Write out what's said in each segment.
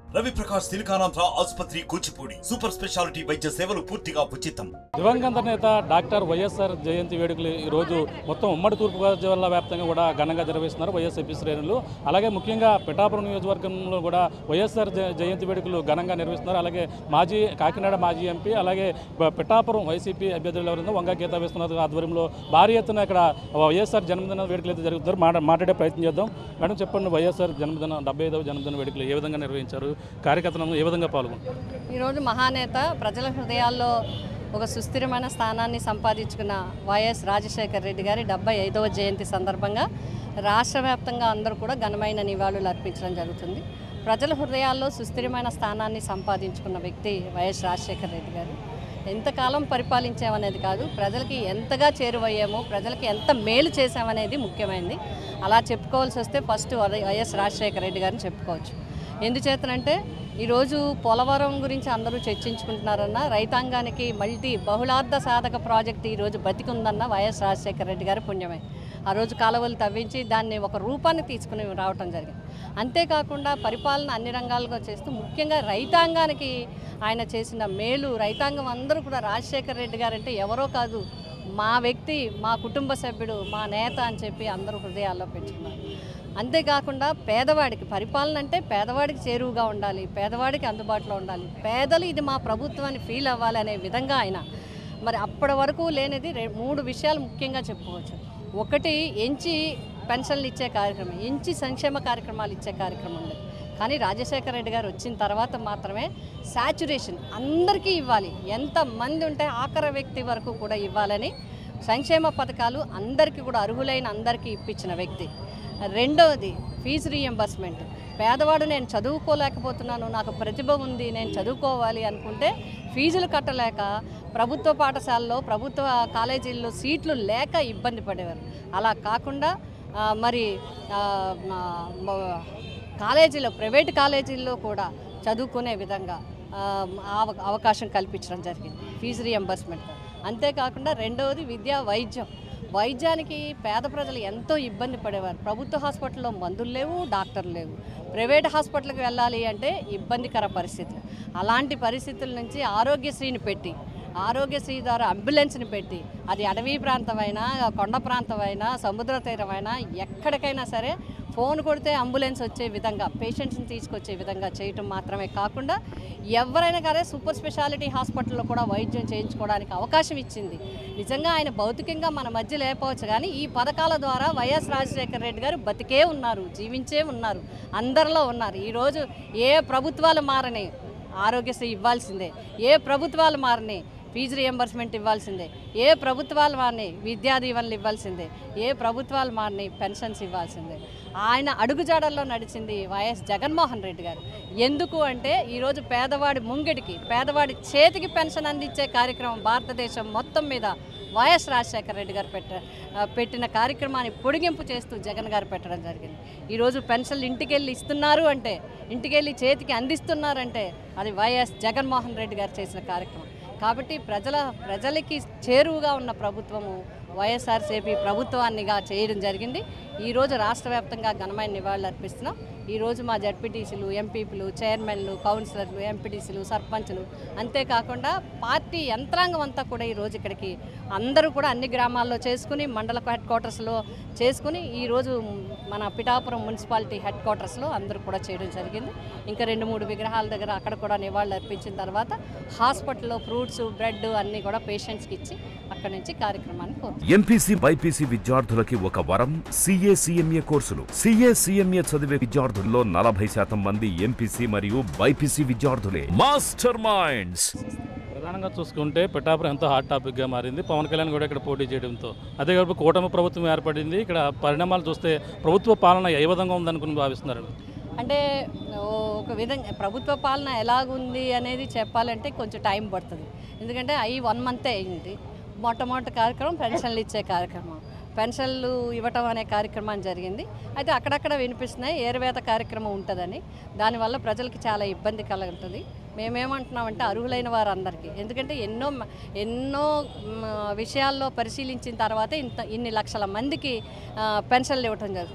రవి ప్రకాష్ సిలికానాంధ్ర ఆసుపత్రి Kuchipudi super speciality వైద్య సేవలు పూర్తిగా ఉచితం దివంగత నేత డాక్టర్ వైఎస్ఆర్ జయంతి వేడుకలు ఈ రోజు మొత్తం ఉమ్మడి తూర్పుగోదావరి జిల్లా వ్యాప్తంగా కూడా ఘనంగా నిర్వహిస్తున్నారు వైఎస్ఆర్పీ శ్రేణులు అలాగే ముఖ్యంగా పిఠాపురం నియోజకవర్గంలో కూడా వైఎస్ఆర్ జ- జయంతి వేడుకలు ఘనంగా నిర్వహిస్తున్నారు అలాగే మాజీ కాకినాడ మాజీ ఎంపీ అలాగే బ- పిఠాపురం వైసీపీ అభ్యర్థులు ఎవరైనా వంగ గీతా విశ్వనాథ్ ఆధ్వర్యంలో భారీ ఎత్తున ఇక్కడ వైఎస్ఆర్ జన్మదిన వేడుకలు అయితే జరుగుతారు మాట మాట్లాడే ప్రయత్నం చేద్దాం మేడం చెప్పండి వైఎస్ఆర్ జన్మదిన డెబ్బై ఐదవ జన్మదిన వేడుకలు ఏ విధంగా నిర్వహించారు కార్యకర్తలను ఏ విధంగా పాల్గొన్నారు ఈరోజు మహానేత ప్రజల హృదయాల్లో ఒక సుస్థిరమైన స్థానాన్ని సంపాదించుకున్న వైఎస్ రాజశేఖర్ రెడ్డి గారి డెబ్బై ఐదవ జయంతి సందర్భంగా రాష్ట్ర వ్యాప్తంగా అందరూ కూడా ఘనమైన నివాళులు అర్పించడం జరుగుతుంది ప్రజల హృదయాల్లో సుస్థిరమైన స్థానాన్ని సంపాదించుకున్న వ్యక్తి వైఎస్ రాజశేఖర్ రెడ్డి గారు ఎంతకాలం పరిపాలించామనేది కాదు ప్రజలకి ఎంతగా చేరువయ్యామో ప్రజలకి ఎంత మేలు చేశామనేది ముఖ్యమైనది అలా చెప్పుకోవాల్సి వస్తే ఫస్ట్ వైఎస్ రాజశేఖర రెడ్డి గారిని చెప్పుకోవచ్చు ఎందుచేతనంటే ఈరోజు పోలవరం గురించి అందరూ చర్చించుకుంటున్నారన్న రైతాంగానికి మల్టీ బహుళార్థ సాధక ప్రాజెక్ట్ ఈరోజు బతికుందన్న వైఎస్ రాజశేఖర రెడ్డి గారి పుణ్యమే ఆ రోజు కాలువలు తవ్వించి దాన్ని ఒక రూపాన్ని తీసుకుని రావటం జరిగింది అంతేకాకుండా పరిపాలన అన్ని రంగాలుగా చేస్తూ ముఖ్యంగా రైతాంగానికి ఆయన చేసిన మేలు రైతాంగం అందరూ కూడా రాజశేఖర రెడ్డి గారంటే ఎవరో కాదు మా వ్యక్తి మా కుటుంబ సభ్యుడు మా నేత అని చెప్పి అందరూ హృదయాల్లో పెంచుకున్నారు అంతేకాకుండా పేదవాడికి పరిపాలన అంటే పేదవాడికి చేరువుగా ఉండాలి పేదవాడికి అందుబాటులో ఉండాలి పేదలు ఇది మా ప్రభుత్వాన్ని ఫీల్ అవ్వాలి అనే విధంగా ఆయన మరి అప్పటి వరకు లేనిది రె- మూడు విషయాలు ముఖ్యంగా చెప్పుకోవచ్చు ఒకటి ఎంచి పెన్షన్లు ఇచ్చే కార్యక్రమం ఎంచి సంక్షేమ కార్యక్రమాలు ఇచ్చే కార్యక్రమం ఉండేది కానీ రాజశేఖర రెడ్డి గారు వచ్చిన తర్వాత మాత్రమే శాచురేషన్ అందరికీ ఇవ్వాలి ఎంతమంది ఉంటే ఆఖరి వ్యక్తి వరకు కూడా ఇవ్వాలని సంక్షేమ పథకాలు అందరికీ కూడా అర్హులైన అందరికీ ఇప్పించిన వ్యక్తి రెండవది ఫీజు రీఎంబర్స్మెంట్ పేదవాడు నేను చదువుకోలేకపోతున్నాను నాకు ప్రతిభ ఉంది నేను చదువుకోవాలి అనుకుంటే ఫీజులు కట్టలేక ప్రభుత్వ పాఠశాలలో ప్రభుత్వ కాలేజీల్లో సీట్లు లేక ఇబ్బంది పడేవారు అలా కాకుండా ఆ, మరి ఆ, ఆ, మ- కాలేజీలో ప్రైవేట్ కాలేజీల్లో కూడా చదువుకునే విధంగా ఆ, అవ- అవకాశం కల్పించడం జరిగింది ఫీజు రియంబర్స్మెంట్ అంతేకాకుండా రెండవది విద్య వైద్యం వైద్యానికి పేద ప్రజలు ఎంతో ఇబ్బంది పడేవారు ప్రభుత్వ హాస్పిటల్లో మందులు లేవు డాక్టర్లు లేవు ప్రైవేట్ హాస్పిటల్కి వెళ్ళాలి అంటే ఇబ్బందికర పరిస్థితులు అలాంటి పరిస్థితుల నుంచి ఆరోగ్యశ్రీని పెట్టి ఆరోగ్యశ్రీ ద్వారా అంబులెన్స్ని పెట్టి అది అడవి ప్రాంతమైనా కొండ ప్రాంతమైనా సముద్ర తీరమైనా ఎక్కడికైనా సరే ఫోన్ కొడితే అంబులెన్స్ వచ్చే విధంగా పేషెంట్స్ని తీసుకొచ్చే విధంగా చేయటం మాత్రమే కాకుండా ఎవరైనా కానీ సూపర్ స్పెషాలిటీ హాస్పిటల్లో కూడా వైద్యం చేయించుకోవడానికి అవకాశం ఇచ్చింది నిజంగా ఆయన భౌతికంగా మన మధ్య లేకపోవచ్చు కానీ ఈ పథకాల ద్వారా వైఎస్ రాజశేఖర రెడ్డి గారు బతికే ఉన్నారు జీవించే ఉన్నారు అందరిలో ఉన్నారు ఈరోజు ఏ ప్రభుత్వాలు మారని ఆరోగ్యశ్రీ ఇవ్వాల్సిందే ఏ ప్రభుత్వాలు మారని ఫీజు రియంబర్స్మెంట్ ఇవ్వాల్సిందే ఏ ప్రభుత్వాలు మారని విద్యా దీవెనలు ఇవ్వాల్సిందే ఏ ప్రభుత్వాలు మారని పెన్షన్స్ ఇవ్వాల్సిందే ఆయన అడుగుజాడల్లో నడిచింది వైఎస్ జగన్మోహన్ రెడ్డి గారు ఎందుకు అంటే ఈరోజు పేదవాడి ముంగిటికి పేదవాడి చేతికి పెన్షన్ అందించే కార్యక్రమం భారతదేశం మొత్తం మీద వైఎస్ రాజశేఖర రెడ్డి గారు పెట్ట ఆ, పెట్టిన కార్యక్రమాన్ని పొడిగింపు చేస్తూ జగన్ గారు పెట్టడం జరిగింది ఈరోజు పెన్షన్లు ఇంటికి వెళ్ళి ఇస్తున్నారు అంటే ఇంటికి వెళ్ళి చేతికి అందిస్తున్నారంటే అది వైఎస్ జగన్మోహన్ రెడ్డి గారు చేసిన కార్యక్రమం కాబట్టి ప్రజల ప్రజలకి చేరువుగా ఉన్న ప్రభుత్వము వైఎస్ఆర్సీపీ ప్రభుత్వాన్నిగా చేయడం జరిగింది ఈరోజు రాష్ట్ర వ్యాప్తంగా ఘనమైన నివాళులు అర్పిస్తున్నాం ఈరోజు మా జడ్పీటీసీలు ఎంపీపీలు చైర్మన్లు కౌన్సిలర్లు ఎంపీటీసీలు సర్పంచులు అంతేకాకుండా పార్టీ యంత్రాంగం అంతా కూడా ఈరోజు ఇక్కడికి అందరూ కూడా అన్ని గ్రామాల్లో చేసుకుని మండల హెడ్ క్వార్టర్స్లో చేసుకుని ఈరోజు మన పిఠాపురం మున్సిపాలిటీ హెడ్ క్వార్టర్స్లో అందరూ కూడా చేయడం జరిగింది ఇంకా రెండు మూడు విగ్రహాల దగ్గర అక్కడ కూడా నివాళులు అర్పించిన తర్వాత హాస్పిటల్లో ఫ్రూట్స్ బ్రెడ్ అన్నీ కూడా పేషెంట్స్కి ఇచ్చి అక్కడి నుంచి కార్యక్రమాన్ని కోరుతున్నాం ఎంపీసీ బైపీసీ విద్యార్థులకి ఒక వరం CA CMA courses CA CMA చదివే విద్యార్థుల్లో నలభై శాతం మంది ఎంపీసీ మరియు బైపీసీ విద్యార్థులే మాస్టర్ మైండ్స్ ప్రధానంగా చూసుకుంటే పిఠాపురం ఎంతో హాట్ టాపిక్గా మారింది పవన్ కళ్యాణ్ కూడా ఇక్కడ పోటీ చేయడంతో అదే కాకుండా కూటమి ప్రభుత్వం ఏర్పడింది ఇక్కడ పరిణామాలు చూస్తే ప్రభుత్వ పాలన ఏ విధంగా ఉందనుకుని భావిస్తున్నారు అంటే ఓ- ఒక విధంగా ప్రభుత్వ పాలన ఎలాగుంది అనేది చెప్పాలంటే కొంచెం టైం పడుతుంది ఎందుకంటే అవి వన్ మంతే అయింది మొట్టమొదటి కార్యక్రమం పెన్షన్లు ఇచ్చే కార్యక్రమం పెన్షన్లు ఇవ్వటం అనే కార్యక్రమం జరిగింది అయితే అక్కడక్కడ వినిపిస్తున్నాయి ఏరువేత కార్యక్రమం ఉంటుందని దానివల్ల ప్రజలకి చాలా ఇబ్బంది కలుగుతుంది మేమేమంటున్నామంటే అర్హులైన వారందరికీ ఎందుకంటే ఎన్నో మ- ఎన్నో మ, విషయాల్లో పరిశీలించిన తర్వాత ఇంత ఇన్ని లక్షల మందికి ఆ, పెన్షన్లు ఇవ్వటం జరుగుతుంది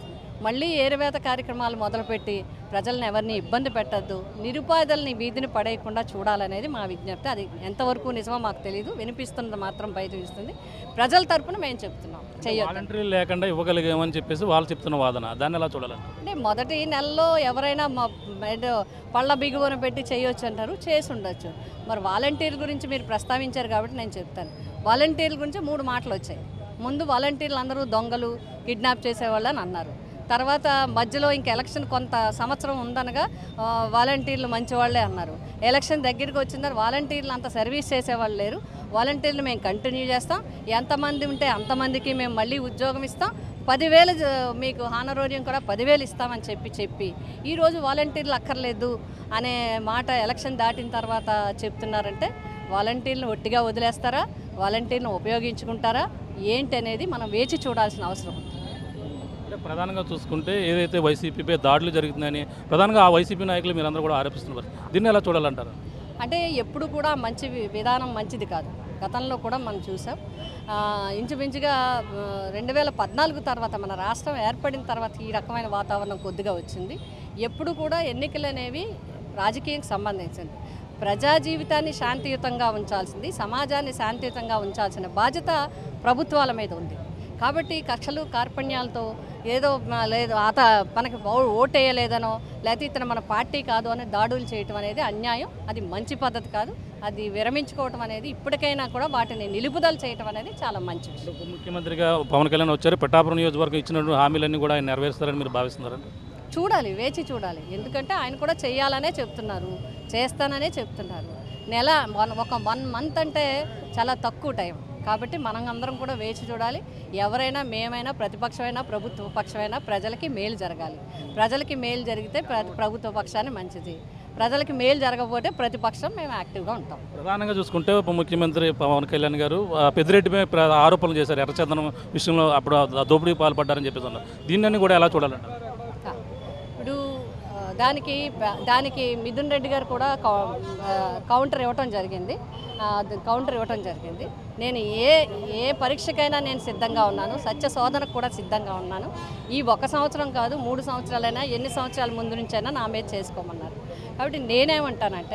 మళ్ళీ ఏరువేత కార్యక్రమాలు మొదలుపెట్టి ప్రజలను ఎవరిని ఇబ్బంది పెట్టద్దు నిరుపాధుల్ని వీధిని పడేయకుండా చూడాలనేది మా విజ్ఞప్తి అది ఎంతవరకు నిజమో మాకు తెలియదు వినిపిస్తున్నది మాత్రం బయట ఇస్తుంది ప్రజల తరపున మేము చెప్తున్నాం చెయ్యొద్దు వాలంటీర్లు లేకుండా ఇవ్వగలిగామని చెప్పేసి వాళ్ళు చెప్తున్న వాదన దాన్ని ఎలా చూడాలండి అంటే మొదటి నెలలో ఎవరైనా మా ఏదో పళ్ళ బిగువన పెట్టి చేయొచ్చు అంటారు చేసి ఉండొచ్చు మరి వాలంటీర్ గురించి మీరు ప్రస్తావించారు కాబట్టి నేను చెప్తాను వాలంటీర్ల గురించి మూడు మాటలు వచ్చాయి ముందు వాలంటీర్లు అందరూ దొంగలు కిడ్నాప్ చేసేవాళ్ళు అని అన్నారు తర్వాత మధ్యలో ఇంక ఎలక్షన్ కొంత సంవత్సరం ఉందనగా ఆ, వాలంటీర్లు మంచివాళ్లే అన్నారు ఎలక్షన్ దగ్గరికి వచ్చిందని వాలంటీర్లు అంత సర్వీస్ చేసేవాళ్ళు లేరు వాలంటీర్లు మేము కంటిన్యూ చేస్తాం ఎంతమంది ఉంటే అంతమందికి మేము మళ్ళీ ఉద్యోగం ఇస్తాం పదివేలు జ- మీకు హానరోరియం కూడా పదివేలు ఇస్తామని చెప్పి చెప్పి ఈరోజు వాలంటీర్లు అక్కర్లేదు అనే మాట ఎలక్షన్ దాటిన తర్వాత చెప్తున్నారంటే వాలంటీర్లను ఒట్టిగా వదిలేస్తారా వాలంటీర్లను ఉపయోగించుకుంటారా ఏంటి అనేది మనం వేచి చూడాల్సిన అవసరం ఉంది అంటే ప్రధానంగా చూసుకుంటే ఏదైతే వైసీపీపై దాడులు జరుగుతున్నాయని ప్రధానంగా ఆ వైసీపీ నాయకులు మీరందరూ కూడా ఆరోపిస్తున్నారు దీన్ని ఎలా చూడాలంటారు అంటే ఎప్పుడు కూడా మంచి వి- విధానం మంచిది కాదు గతంలో కూడా మనం చూసాం ఆ, ఇంచుమించుగా రెండు వేల పద్నాలుగు తర్వాత మన రాష్ట్రం ఏర్పడిన తర్వాత ఈ రకమైన వాతావరణం కొద్దిగా వచ్చింది ఎప్పుడు కూడా ఎన్నికలు అనేవి రాజకీయానికి సంబంధించింది ప్రజా జీవితాన్ని శాంతియుతంగా ఉంచాల్సింది సమాజాన్ని శాంతియుతంగా ఉంచాల్సిన బాధ్యత ప్రభుత్వాల మీద ఉంది కాబట్టి కక్షలు కార్పణ్యాలతో ఏదో మ- లేదు ఆత మనకి ఓ- ఓటేయలేదనో లేకపోతే ఇతను మన పార్టీ కాదు అని దాడులు చేయటం అనేది అన్యాయం అది మంచి పద్ధతి కాదు అది విరమించుకోవటం అనేది ఇప్పటికైనా కూడా వాటిని నిలుపుదల చేయటం అనేది చాలా మంచి విషయం ఉప ముఖ్యమంత్రిగా పవన్ కళ్యాణ్ వచ్చారు పిఠాపురం నియోజకవర్గం ఇచ్చినటువంటి హామీలన్నీ కూడా ఆయన నెరవేరుస్తారని మీరు భావిస్తున్నారండి చూడాలి వేచి చూడాలి ఎందుకంటే ఆయన కూడా చేయాలనే చెప్తున్నారు చేస్తాననే చెప్తున్నారు నెల వన్ ఒక వన్ మంత్ అంటే చాలా తక్కువ టైం కాబట్టి మనం అందరం కూడా వేచి చూడాలి ఎవరైనా మేమైనా ప్రతిపక్షమైనా ప్రభుత్వ పక్షమైనా ప్రజలకి మేలు జరగాలి ప్రజలకి మేలు జరిగితే ప్ర- ప్రభుత్వ పక్షాన్ని మంచిది ప్రజలకి మేలు జరగకపోతే ప్రతిపక్షం మేము యాక్టివ్గా ఉంటాం ప్రధానంగా చూసుకుంటే ఉప ముఖ్యమంత్రి పవన్ కళ్యాణ్ గారు ఆ, పెద్దిరెడ్డిపై ప్ర- ఆరోపణలు చేశారు ఎర్రచందనం విషయంలో అప్పుడు ఆ దోపిడీకి పాల్పడ్డారని చెప్పేసి అన్నారు దీన్ని కూడా ఎలా చూడాలంటారు ఆ, ఇప్పుడు ఆ, దానికి ప- దానికి మిథున్ రెడ్డి గారు కూడా కౌ- ఆ, కౌంటర్ ఇవ్వటం జరిగింది ఆ, అది కౌంటర్ ఇవ్వటం జరిగింది నేను ఏ ఏ పరీక్షకైనా నేను సిద్ధంగా ఉన్నాను సత్య శోధనకు కూడా సిద్ధంగా ఉన్నాను ఈ ఒక సంవత్సరం కాదు మూడు సంవత్సరాలైనా ఎన్ని సంవత్సరాల ముందు నుంచైనా నా మీద చేసుకోమన్నారు కాబట్టి నేనేమంటానంటే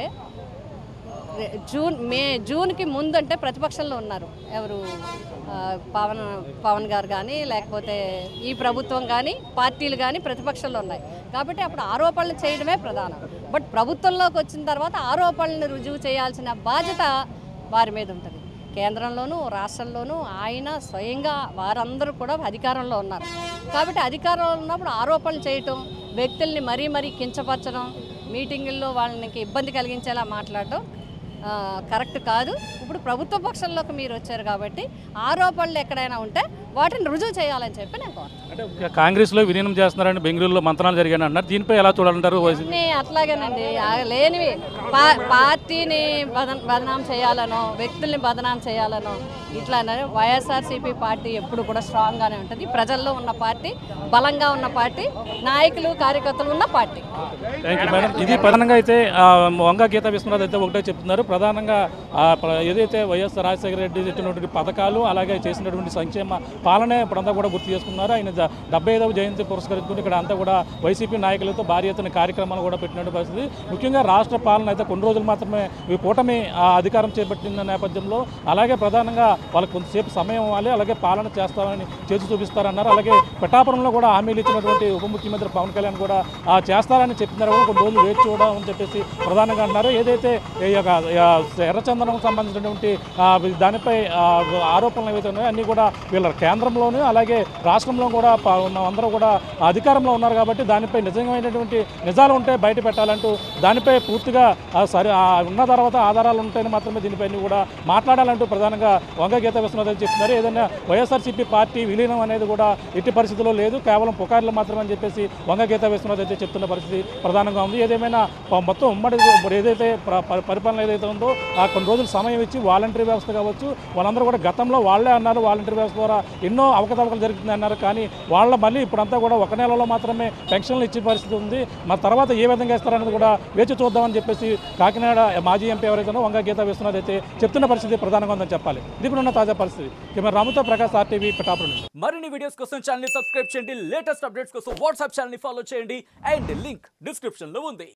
రే- జూన్ మే జూన్కి ముందంటే ప్రతిపక్షంలో ఉన్నారు ఎవరు ఆ, పవన్ పవన్ గారు కానీ లేకపోతే ఈ ప్రభుత్వం కానీ పార్టీలు కానీ ప్రతిపక్షంలో ఉన్నాయి కాబట్టి అప్పుడు ఆరోపణలు చేయడమే ప్రధానం బట్ ప్రభుత్వంలోకి వచ్చిన తర్వాత ఆరోపణలను రుజువు చేయాల్సిన బాధ్యత వారి మీద ఉంటుంది కేంద్రంలోనూ రాష్ట్రంలోనూ ఆయన స్వయంగా వారందరూ కూడా అధికారంలో ఉన్నారు కాబట్టి అధికారంలో ఉన్నప్పుడు ఆరోపణలు చేయటం వ్యక్తుల్ని మరీ మరీ కించపరచడం మీటింగుల్లో వాళ్ళకి ఇబ్బంది కలిగించేలా మాట్లాడటం ఆ, కరెక్ట్ కాదు ఇప్పుడు ప్రభుత్వ పక్షంలోకి మీరు వచ్చారు కాబట్టి ఆరోపణలు ఎక్కడైనా ఉంటే వాటిని రుజువు చేయాలని చెప్పి నేను కోరుతాను అంటే కాంగ్రెస్లో విలీనం చేస్తున్నారని బెంగళూరులో మంత్రాలు జరిగాయని అన్నారు దీనిపై ఎలా చూడాలంటారు వైసీపీ అన్నీ అట్లాగేనండి ఆ లేనివి పా పార్టీని బద బదనాం చేయాలనో వ్యక్తుల్ని బదనాం చేయాలనో ఇట్లా వైఎస్ఆర్సీపీ పార్టీ ఎప్పుడు కూడా స్ట్రాంగ్గానే ఉంటుంది ప్రజల్లో ఉన్న పార్టీ బలంగా ఉన్న పార్టీ నాయకులు కార్యకర్తలు ఉన్న పార్టీ థ్యాంక్ యూ మేడం ఇది ప్రధానంగా అయితే ఆ, వంగ గీత విశ్వనాథ్ అయితే ఒకటే చెప్తున్నారు ప్రధానంగా ఆ, ప్ర- ఏదైతే వైఎస్ రాజశేఖర రెడ్డి తెచ్చినటువంటి పథకాలు అలాగే చేసినటువంటి సంక్షేమ పాలనే ఇప్పుడంతా కూడా గుర్తు చేసుకున్నారు ఆయన ద- డెబ్బై ఐదవ జయంతి పురస్కరించుకుని ఇక్కడ అంతా కూడా వైసీపీ నాయకులతో భారీ ఎత్తున కార్యక్రమాలు కూడా పెట్టినటువంటి పరిస్థితి ముఖ్యంగా రాష్ట్ర పాలన అయితే కొన్ని రోజులు మాత్రమే ఈ కూటమి ఆ, అధికారం చేపట్టిన నేపథ్యంలో అలాగే ప్రధానంగా వాళ్ళకి కొంతసేపు సమయం ఇవ్వాలి అలాగే పాలన చేస్తామని చేసి చూపిస్తారన్నారు అలాగే పిఠాపురంలో కూడా హామీలు ఇచ్చినటువంటి ఉప ముఖ్యమంత్రి పవన్ కళ్యాణ్ కూడా ఆ, చేస్తారని చెప్తున్నారు కూడా కొన్ని రోజులు వేచి చూడమని చెప్పేసి ప్రధానంగా అన్నారు ఏదైతే ఈ యొక్క ఆ, ఎర్రచందనం సంబంధించినటువంటి ఆ, దానిపై ఆ, ఆరోపణలు ఏవైతే ఉన్నాయో అన్నీ కూడా వీళ్ళ కేంద్రంలోనూ అలాగే రాష్ట్రంలో కూడా ప- ఉన్న అందరూ కూడా అధికారంలో ఉన్నారు కాబట్టి దానిపై నిజమైనటువంటి నిజాలు ఉంటే బయట పెట్టాలంటూ దానిపై పూర్తిగా ఆ, సరి ఆ, ఉన్న తర్వాత ఆధారాలు ఉంటేనే మాత్రమే దీనిపై కూడా మాట్లాడాలంటూ ప్రధానంగా వంగ గీత విశ్వనాథ్ అని చెప్తున్నారు ఏదైనా వైఎస్ఆర్సీపీ పార్టీ విలీనం అనేది కూడా ఎట్టి పరిస్థితుల్లో లేదు కేవలం పుకార్లు మాత్రమే అని చెప్పేసి వంగ గీత విశ్వనాథ్ అయితే చెప్తున్న పరిస్థితి ప్రధానంగా ఉంది ఏదేమైనా ప- మొత్తం ఉమ్మడి ఇప్పుడు ఏదైతే ప్ర- ప- పరిపాలన ఏదైతే ఉందో ఆ కొన్ని రోజులు సమయం ఇచ్చి వాలంటరీ వ్యవస్థ కావచ్చు వాళ్ళందరూ కూడా గతంలో వాళ్ళే అన్నారు వాలంటరీ వ్యవస్థ ద్వారా ఎన్నో అవకతవకలు జరుగుతుంది అన్నారు కానీ వాళ్ళ మళ్ళీ ఇప్పుడంతా కూడా ఒక నెలలో మాత్రమే పెన్షన్లు ఇచ్చే పరిస్థితి ఉంది మా తర్వాత ఏ విధంగా ఇస్తారనేది కూడా వేచి చూద్దామని చెప్పేసి కాకినాడ మాజీ ఎంపీ ఎవరైతే వంగ గీత విశ్వనాథ్ అయితే చెప్తున్న పరిస్థితి ప్రధానంగా ఉందని చెప్పాలి ఇది పిఠాపురం ఉన్న తాజా పరిస్థితి కెమెరా రాముతో ప్రకాష్ ఆర్టీవీ పిఠాపురం నుంచి మరిన్ని వీడియోస్ కోసం ఛానల్ సబ్స్క్రైబ్ చేయండి లేటెస్ట్ అప్డేట్స్ కోసం వాట్సాప్ ఛానల్ ఫాలో చేయండి అండ్ లింక్ డిస్క్రిప్షన్ లో ఉంది